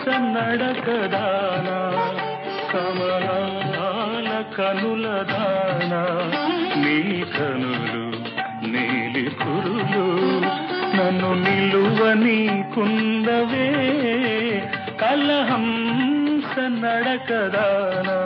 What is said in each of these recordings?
నడకదానా కమలాల కనుల దానా నీ కనులు నీలి కురులు నన్ను నిలువని కుందవే కలహంస నడకదానా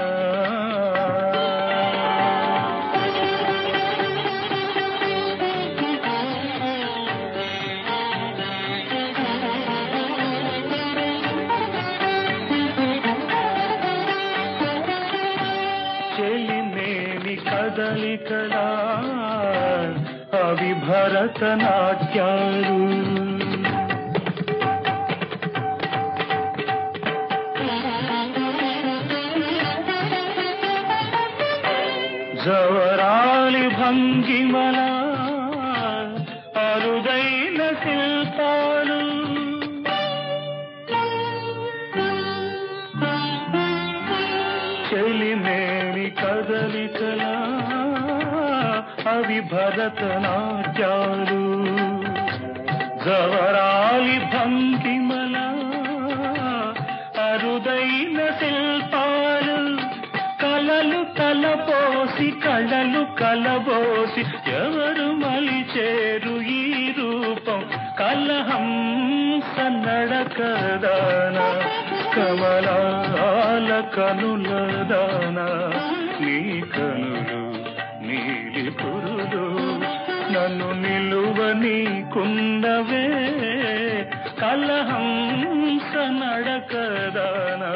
చెలినేని కదలికలా అవి భరతనాట్యాలు జవరాలి భంగిమల అరుదైన శిల్పాలు చెలిమేమి కదలికలా అవి భరతనాట్యాలు జవరాలి భంగిమల అరుదైన శిల్పాలు కలలు కలపోసి కళలు కలబోసి ఎవరు మలిచేరు ఈ రూపం కలహంస నడకదాన కమలాల కనుల దాన నీ కనులు నీలి పురులు నన్ను నిలువని కుందవే కలహంస నడకదానా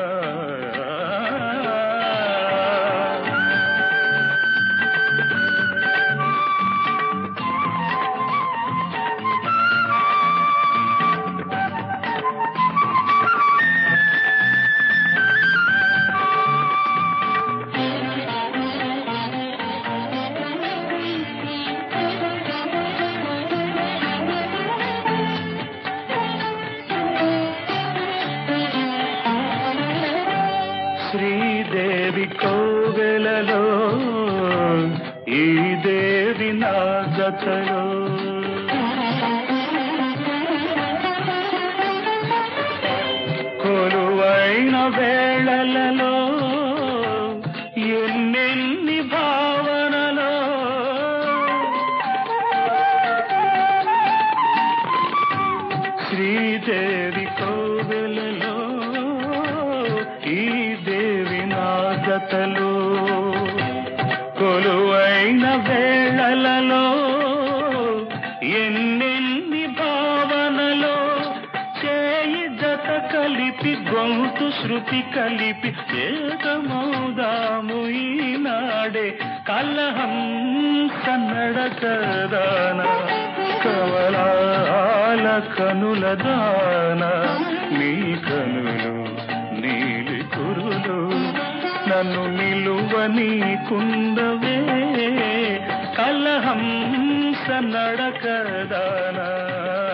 శ్రీదేవి కోవెలలో ఈ దేవి నా జతలో కొలువైన వేళలలో ఎన్నెన్ని భావనలో శ్రీదేవి కోవెలలో ఈ దేవి నా జతలో కొలువైన వేళలలో ఎన్నెన్ని భావనలో చేయి జత కలిపి గొంతు శృతి కలిపి ఏకమౌదాము ఈనాడే కలహంస నడకదాన కవలాల కనుల దాన నీ కనులు నీలి కురులు నన్ను నిలువని కుందవే కలహంస నడకదానా